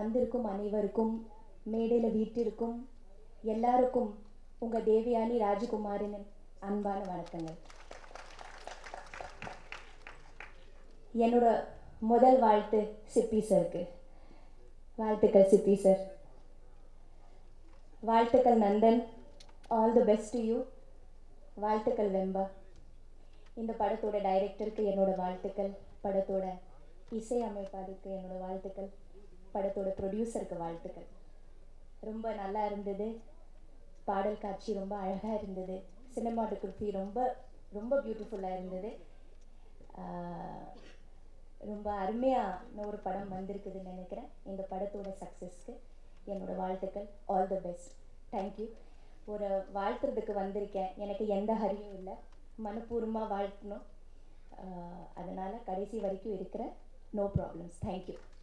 வந்திருக்கும் அனைவருக்கும் மேடையில் வீட்டிற்கும் எல்லாருக்கும் உங்கள் தேவயானி ராஜகுமாரின் அன்பான வணக்கங்கள் என்னோட முதல் வாழ்த்து சிப்பி சருக்கு வாழ்த்துக்கள் சிப்பி சார் வாழ்த்துக்கள் Nandan all the best to you வாழ்த்துக்கள் வெம்பா இந்த படத்தோட டைரக்டருக்கு என்னோட வாழ்த்துக்கள் படத்தோட இசை அமைப்பாளருக்கு என்னோட வாழ்த்துக்கள் படத்தோட ப்ரொடியூசருக்கு வாழ்த்துக்கள் ரொம்ப நல்லா இருந்தது பாடல் காட்சி ரொம்ப அழகாக இருந்தது சினிமாட்டோகிராஃபி ரொம்ப ரொம்ப பியூட்டிஃபுல்லாக இருந்தது ஆஹ் ரொம்ப அருமையான ஒரு படம் வந்திருக்குதுன்னு நினைக்கிறேன் இந்த படத்தோட சக்ஸஸ்க்கு என்னோட வாழ்த்துக்கள் ஆல் த பெஸ்ட் தேங்க்யூ ஒரு வாழ்த்துறதுக்கு வந்திருக்கேன் எனக்கு எந்த ஹரியும் இல்லை மனப்பூர்வமாக வாழ்த்தணும் ஆஹ் அதனால கடைசி வரைக்கும் இருக்கிறேன் நோ ப்ராப்ளம்ஸ் தேங்க்யூ